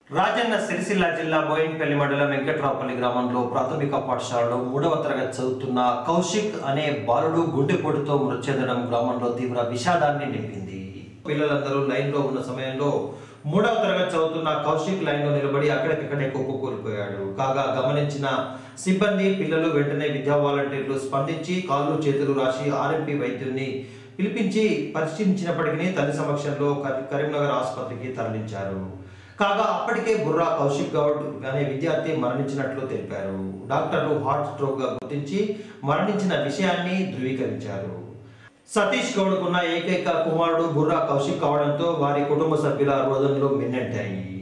రాజన్న సిరిసిల్ల జిల్లా బోయిన్పల్లి మండలం వెంకట్రావుపల్లి గ్రామంలో ప్రాథమిక పాఠశాలలో మూడవ తరగతి చదువుతున్న కౌశిక్ అనే బాలుడు గుండెపోటుతో మృతి చెందడం గ్రామంలో తీవ్ర విషాదాన్ని నింపింది పిల్లలందరూ లైన్లో ఉన్న సమయంలో మూడవ తరగతి చదువుతున్న కౌశిక్ లైన్లో నిలబడి అక్కడికక్కడే కుప్పకూలిపోయాడు కాగా గమనించిన సిబ్బంది పిల్లలు వెంటనే విద్యా వాలంటీర్లు స్పందించి కాళ్ళు చేతులు రాసి ఆర్ఎంపీ వైద్యుల్ని పిలిపించి పరిశీలించినప్పటికీ తల్లి సమక్షంలో కరి- కరీంనగర్ ఆసుపత్రికి తరలించారు కాగా అప్పటికే బుర్రా కౌశిక్ గౌడ్ అనే విద్యార్థి మరణించినట్లు తెలిపారు డాక్టర్లు హార్ట్ స్ట్రోక్ గా గుర్తించి మరణించిన విషయాన్ని ధృవీకరించారు సతీష్ గౌడ్కున్న ఏకైక కుమారుడు బుర్రా కౌశిక్ కావడంతో వారి కుటుంబ సభ్యుల రోజులు మిన్నెట్టాయి